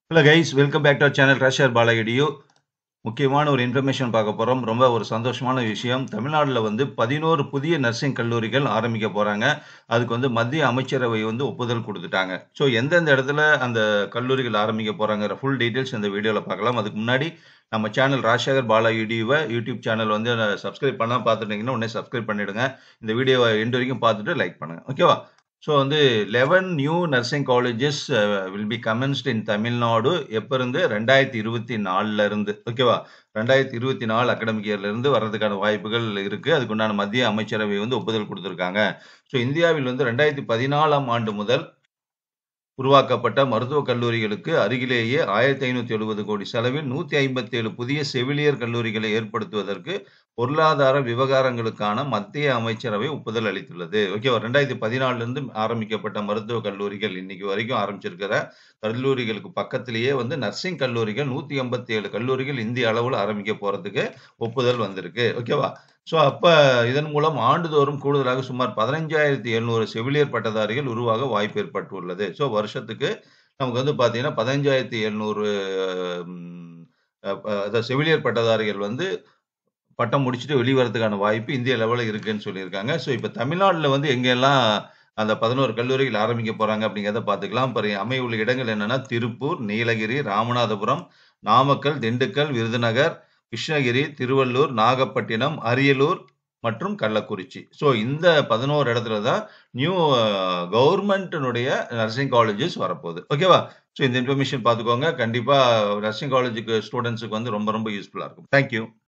hello guys welcome back to our channel ரஷர் பாலகிடியோ முக்கியமான ஒரு இன்ஃபர்மேஷன் பார்க்க போகிறோம் ரொம்ப ஒரு சந்தோஷமான விஷயம் தமிழ்நாட்டில் வந்து பதினோரு புதிய நர்சிங் கல்லூரிகள் ஆரம்பிக்க போகிறாங்க அதுக்கு வந்து மத்திய அமைச்சரவை வந்து ஒப்புதல் கொடுத்துட்டாங்க ஸோ எந்தெந்த இடத்துல அந்த கல்லூரிகள் ஆரம்பிக்க போகிறாங்கிற ஃபுல் டீட்டெயில்ஸ் இந்த வீடியோவில் பார்க்கலாம் அதுக்கு முன்னாடி நம்ம சேனல் ராஜசேகர் பாலா யூடியூவை யூடியூப் சேனல் வந்து சப்ஸ்கிரைப் பண்ணால் பார்த்துட்டீங்கன்னா உடனே சப்ஸ்கிரைப் பண்ணிவிடுங்க இந்த வீடியோவை எண்டு வரைக்கும் பார்த்துட்டு லைக் பண்ணுங்கள் ஓகேவா ஸோ வந்து eleven new nursing colleges will be commenced in Tamil Nadu எப்போ இருந்து ரெண்டாயிரத்தி இருபத்தி நாலுல இருந்து ஓகேவா ரெண்டாயிரத்தி இருபத்தி நாலு அகடமிக் இயர்ல இருந்து வர்றதுக்கான வாய்ப்புகள் இருக்கு அதுக்குண்டான மத்திய அமைச்சரவை வந்து ஒப்புதல் கொடுத்துருக்காங்க ஸோ இந்தியாவில் வந்து ரெண்டாயிரத்தி பதினாலாம் ஆண்டு முதல் உருவாக்கப்பட்ட மருத்துவக் கல்லூரிகளுக்கு அருகிலேயே ஆயிரத்தி ஐநூத்தி எழுபது கோடி செலவில் நூத்தி ஐம்பத்தி ஏழு புதிய செவிலியர் கல்லூரிகளை ஏற்படுத்துவதற்கு பொருளாதார விவகாரங்களுக்கான மத்திய அமைச்சரவை ஒப்புதல் அளித்துள்ளது ஓகேவா ரெண்டாயிரத்தி பதினாலுல இருந்து ஆரம்பிக்கப்பட்ட மருத்துவக் கல்லூரிகள் இன்னைக்கு வரைக்கும் ஆரம்பிச்சிருக்கிற கல்லூரிகளுக்கு பக்கத்திலேயே வந்து நர்சிங் கல்லூரிகள் நூத்தி எண்பத்தி ஏழு கல்லூரிகள் இந்திய அளவில் ஆரம்பிக்க போறதுக்கு ஒப்புதல் வந்திருக்கு ஓகேவா ஸோ அப்போ இதன் மூலம் ஆண்டுதோறும் கூடுதலாக சுமார் பதினஞ்சாயிரத்தி எழுநூறு செவிலியர் பட்டதாரிகள் உருவாக வாய்ப்பு ஏற்பட்டுள்ளது ஸோ வருஷத்துக்கு நமக்கு வந்து பார்த்தீங்கன்னா பதினஞ்சாயிரத்தி எழுநூறு அதாவது செவிலியர் பட்டதாரிகள் வந்து பட்டம் முடிச்சுட்டு வெளிவரதுக்கான வாய்ப்பு இந்திய லெவலில் இருக்குன்னு சொல்லியிருக்காங்க ஸோ இப்போ தமிழ்நாட்டில் வந்து எங்கெல்லாம் அந்த பதினோரு கல்லூரிகள் ஆரம்பிக்க போறாங்க அப்படிங்கிறத பார்த்துக்கலாம் இப்போ அமைய உள்ள இடங்கள் என்னன்னா திருப்பூர் நீலகிரி ராமநாதபுரம் நாமக்கல் திண்டுக்கல் விருதுநகர் கிருஷ்ணகிரி திருவள்ளூர் நாகப்பட்டினம் அரியலூர் மற்றும் கள்ளக்குறிச்சி ஸோ இந்த பதினோரு இடத்துல தான் நியூ கவர்மெண்ட்டினுடைய நர்சிங் காலேஜஸ் வரப்போகுது ஓகேவா ஸோ இந்த இன்ஃபர்மேஷன் பார்த்துக்கோங்க கண்டிப்பாக நர்சிங் காலேஜுக்கு ஸ்டூடெண்ட்ஸுக்கு வந்து ரொம்ப ரொம்ப யூஸ்ஃபுல்லாக இருக்கும் தேங்க்யூ